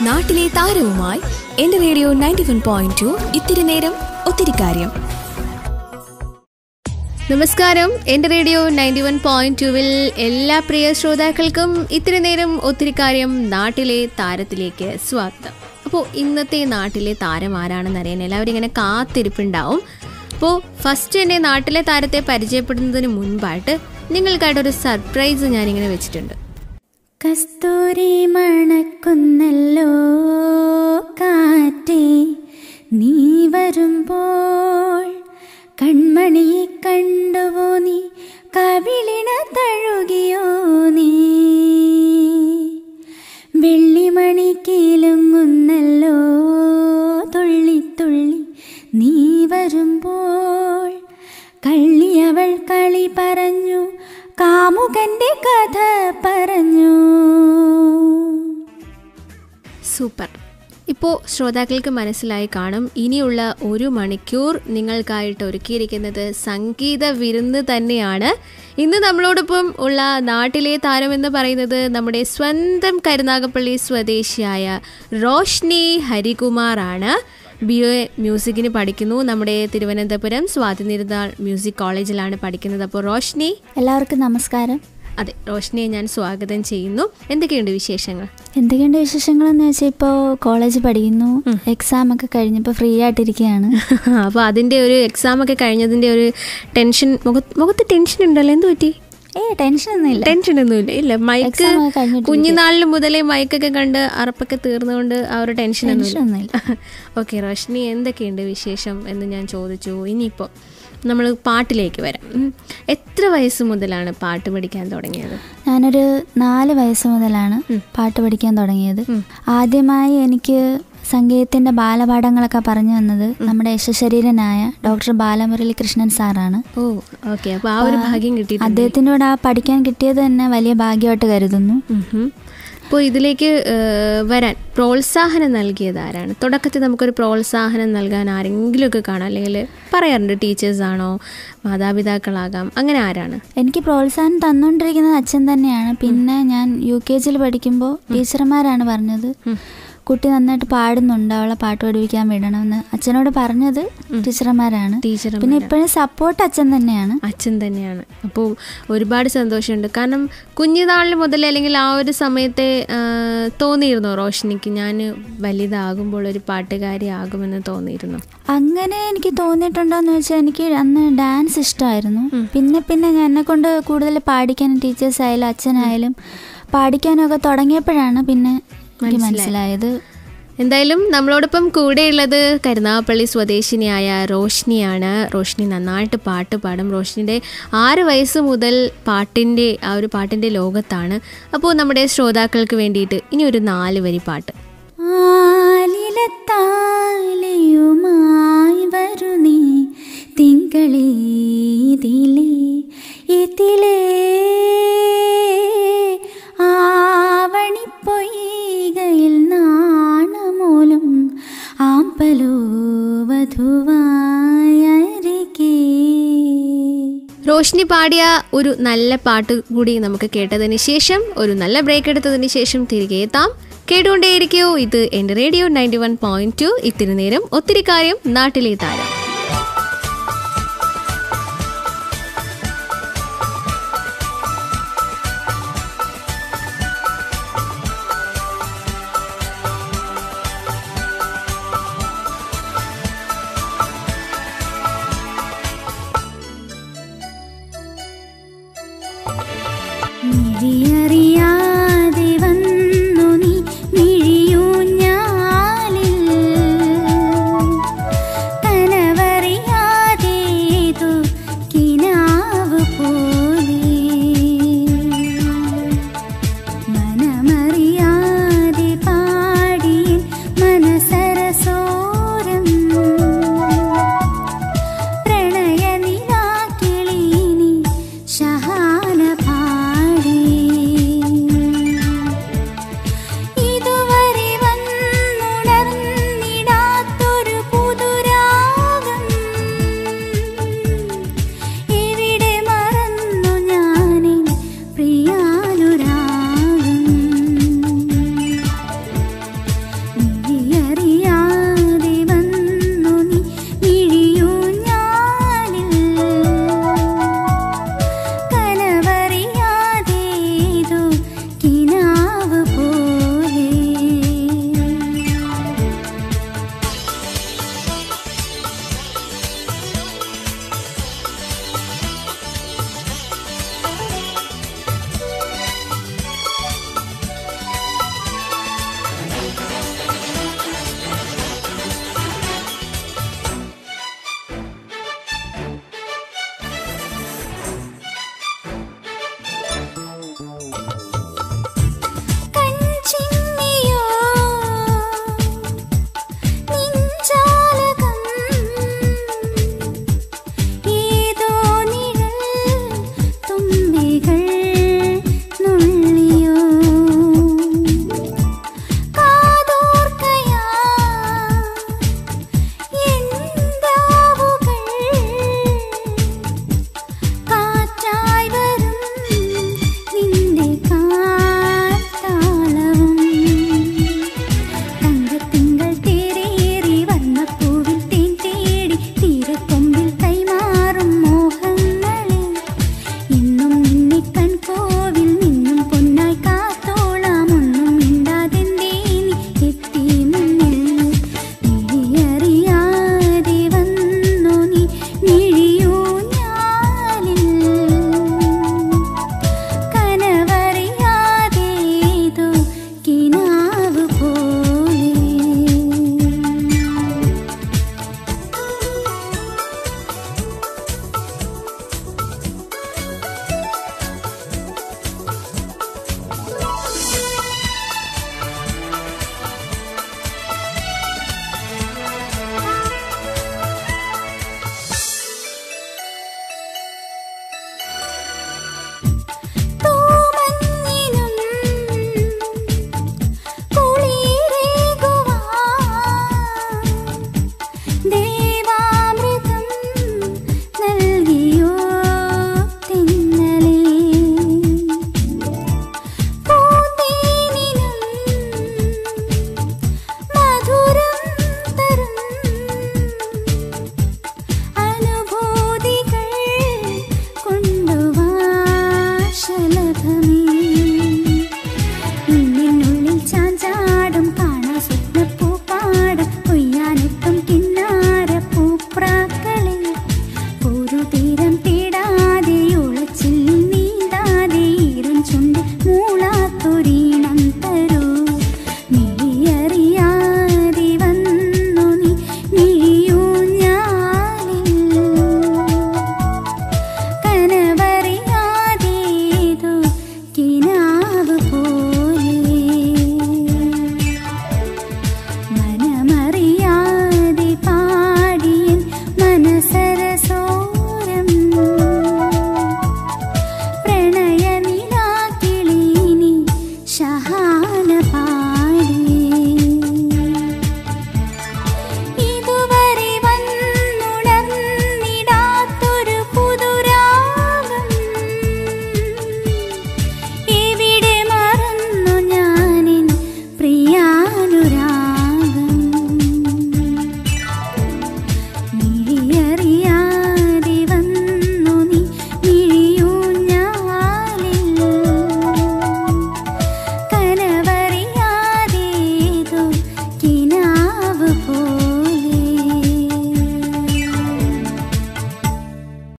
നാട്ടിലെ താരവുമായി എന്റെ radio ninety one point two ഇത്തിരി നേരം ഒത്തിരി കാര്യം നമസ്കാരം എൻ്റെ റേഡിയോ നയൻറ്റി വൺ പോയിന്റ് ടുവിൽ എല്ലാ പ്രിയ ശ്രോതാക്കൾക്കും ഇത്തിരി നേരം ഒത്തിരി കാര്യം നാട്ടിലെ താരത്തിലേക്ക് സ്വാഗതം അപ്പോൾ ഇന്നത്തെ നാട്ടിലെ താരം ആരാണെന്ന് അറിയാൻ എല്ലാവരും ഇങ്ങനെ കാത്തിരിപ്പുണ്ടാവും അപ്പോൾ ഫസ്റ്റ് എൻ്റെ നാട്ടിലെ താരത്തെ പരിചയപ്പെടുന്നതിന് മുൻപായിട്ട് നിങ്ങൾക്കായിട്ടൊരു സർപ്രൈസ് ഞാനിങ്ങനെ വെച്ചിട്ടുണ്ട് കസ്തൂരി മണക്കുന്നല്ലോ കാറ്റേ നീ വരുമ്പോൾ കൺമണി കണ്ടുവോ നീ കവിളിണ തഴുകിയോ നീ വെള്ളിമണി കീലുങ്ങുന്നല്ലോ തുള്ളി തുള്ളി നീ വരുമ്പോൾ കള്ളിയവൾ കളി പറഞ്ഞു കാമുകന്റെ കഥ പറഞ്ഞു സൂപ്പർ ഇപ്പോൾ ശ്രോതാക്കൾക്ക് മനസ്സിലായി കാണും ഇനിയുള്ള ഒരു മണിക്കൂർ നിങ്ങൾക്കായിട്ട് ഒരുക്കിയിരിക്കുന്നത് സംഗീത വിരുന്ന് തന്നെയാണ് ഇന്ന് നമ്മളോടൊപ്പം ഉള്ള നാട്ടിലെ താരം എന്ന് പറയുന്നത് നമ്മുടെ സ്വന്തം കരുനാഗപ്പള്ളി സ്വദേശിയായ റോഷ്നി ഹരികുമാർ ആണ് ബി എ മ്യൂസിക്കിന് പഠിക്കുന്നു നമ്മുടെ തിരുവനന്തപുരം സ്വാതി നിരുന്നാൾ മ്യൂസിക് കോളേജിലാണ് പഠിക്കുന്നത് അപ്പോൾ റോഷ്നി എല്ലാവർക്കും നമസ്കാരം അതെ റോഷ്നിയെ ഞാൻ സ്വാഗതം ചെയ്യുന്നു എന്തൊക്കെയുണ്ട് വിശേഷങ്ങൾ എന്തൊക്കെയുണ്ട് വിശേഷങ്ങളെന്ന് വെച്ചാൽ ഇപ്പോൾ കോളേജ് പഠിക്കുന്നു എക്സാം ഒക്കെ കഴിഞ്ഞപ്പോൾ ഫ്രീ ആയിട്ടിരിക്കുകയാണ് അപ്പോൾ അതിൻ്റെ ഒരു എക്സാം ഒക്കെ കഴിഞ്ഞതിൻ്റെ ഒരു ടെൻഷൻ മുഖത്ത് മുഖത്ത് ടെൻഷൻ ഉണ്ടല്ലോ എന്ത് പറ്റി ഏ ടെൻഷൻ ഒന്നുമില്ല ടെൻഷൻ ഒന്നുമില്ല ഇല്ല മൈക്ക് Exam ഒക്കെ കഴിഞ്ഞിട്ടിരിക്കുക. കുഞ്ഞുനാളിൽ മുതലേ മൈക്കൊക്കെ കണ്ട് അറപ്പൊക്കെ തീർന്നുകൊണ്ട് ആ ഒരു ടെൻഷൻ ടെൻഷൻ ഒന്നുമില്ല ഒന്നുമില്ല ഓക്കെ റോഷ്നി എന്തൊക്കെയുണ്ട് വിശേഷം എന്ന് ഞാൻ ചോദിച്ചു ഇനിയിപ്പോൾ നമ്മൾ പാട്ടിലേക്ക് വരാം ഉം. എത്ര വയസ്സ് മുതലാണ് പാട്ട് പഠിക്കാൻ തുടങ്ങിയത് ഞാനൊരു നാല് വയസ്സ് മുതലാണ് പാട്ട് പഠിക്കാൻ തുടങ്ങിയത് ആദ്യമായി എനിക്ക് സംഗീതത്തിന്റെ ബാലപാഠങ്ങളൊക്കെ പറഞ്ഞു തന്നത് നമ്മുടെ യശശരീരനായ ഡോക്ടർ ബാലമുരളി കൃഷ്ണൻ സാറാണ് ഓ ഓക്കെ അപ്പോൾ ആ ഒരു ഭാഗ്യം കിട്ടിയിട്ടുണ്ട് അദ്ദേഹത്തിൻ്റെ കൂടെ ആ പഠിക്കാൻ കിട്ടിയത് തന്നെ വലിയ ഭാഗ്യമായിട്ട് കരുതുന്നു അപ്പോൾ ഇതിലേക്ക് ഏഹ്, വരാൻ പ്രോത്സാഹനം നൽകിയത് ആരാണ് തുടക്കത്തിൽ നമുക്കൊരു പ്രോത്സാഹനം നൽകാൻ ആരെങ്കിലുമൊക്കെ കാണാം അല്ലെങ്കിൽ പറയാറുണ്ട് ടീച്ചേഴ്സാണോ മാതാപിതാക്കളാകാം അങ്ങനെ ആരാണ് എനിക്ക് പ്രോത്സാഹനം തന്നുകൊണ്ടിരിക്കുന്നത് അച്ഛൻ തന്നെയാണ് പിന്നെ ഞാൻ യു കെ ജിയിൽ പഠിക്കുമ്പോൾ ടീച്ചർമാരാണ് പറഞ്ഞത് കുട്ടി നന്നായിട്ട് പാടുന്നുണ്ട് അവളെ പാട്ട് പഠിപ്പിക്കാൻ വിടണമെന്ന് അച്ഛനോട് പറഞ്ഞത് ടീച്ചർമാരാണ് ടീച്ചർ പിന്നെ ഇപ്പോഴും സപ്പോർട്ട് അച്ഛൻ തന്നെയാണ് അച്ഛൻ തന്നെയാണ് അപ്പോൾ ഒരുപാട് സന്തോഷമുണ്ട് കാരണം കുഞ്ഞുനാളിൽ മുതൽ അല്ലെങ്കിൽ ആ ഒരു സമയത്തെ ആ, തോന്നിയിരുന്നോ റോഷനിക്ക് ഞാൻ വലുതാകുമ്പോൾ ഒരു പാട്ടുകാരി ആകുമെന്ന് തോന്നിയിരുന്നു അങ്ങനെ എനിക്ക് തോന്നിയിട്ടുണ്ടോന്ന് വെച്ചാൽ എനിക്ക് അന്ന് ഡാൻസ് ഇഷ്ടമായിരുന്നു പിന്നെ പിന്നെ ഞാൻ എന്നെ കൊണ്ട് കൂടുതൽ പാടിക്കാനും ടീച്ചേഴ്സ് ആയാലും അച്ഛനായാലും പാടിക്കാനും ഒക്കെ തുടങ്ങിയപ്പോഴാണ് പിന്നെ എനിക്ക് മനസ്സിലായത് എന്തായാലും നമ്മളോടൊപ്പം കൂടെയുള്ളത് കരുനാഗപ്പള്ളി സ്വദേശിനിയായ റോഷ്നിയാണ് റോഷ്നി നന്നായിട്ട് പാട്ട് പാടും റോഷ്നിയുടെ ആറ് വയസ്സ് മുതൽ പാട്ടിൻ്റെ ആ ഒരു പാട്ടിൻ്റെ ലോകത്താണ് അപ്പോൾ നമ്മുടെ ശ്രോതാക്കൾക്ക് വേണ്ടിയിട്ട് ഇനി ഒരു നാല് വരി പാട്ട് ആലിലത്താലിയുമായി വരു നീ തിങ്കളേ ഇതിലേ ഇതിലേ ആവണിപ്പൊയ്കയിൽ നാണമൂലും ആമ്പലോ വധുവായരികേ റോഷ്നി പാടിയ ഒരു നല്ല പാട്ട് കൂടി നമുക്ക് കേട്ടതിന് ശേഷം ഒരു നല്ല ബ്രേക്ക് എടുത്തതിന് ശേഷം തിരികെ എത്താം കേട്ടുകൊണ്ടേയിരിക്കൂ ഇത് എൻ്റെ radio ninety one point two ഇത്തിരി നേരം ഒത്തിരി കാര്യം നാട്ടിലെ താരം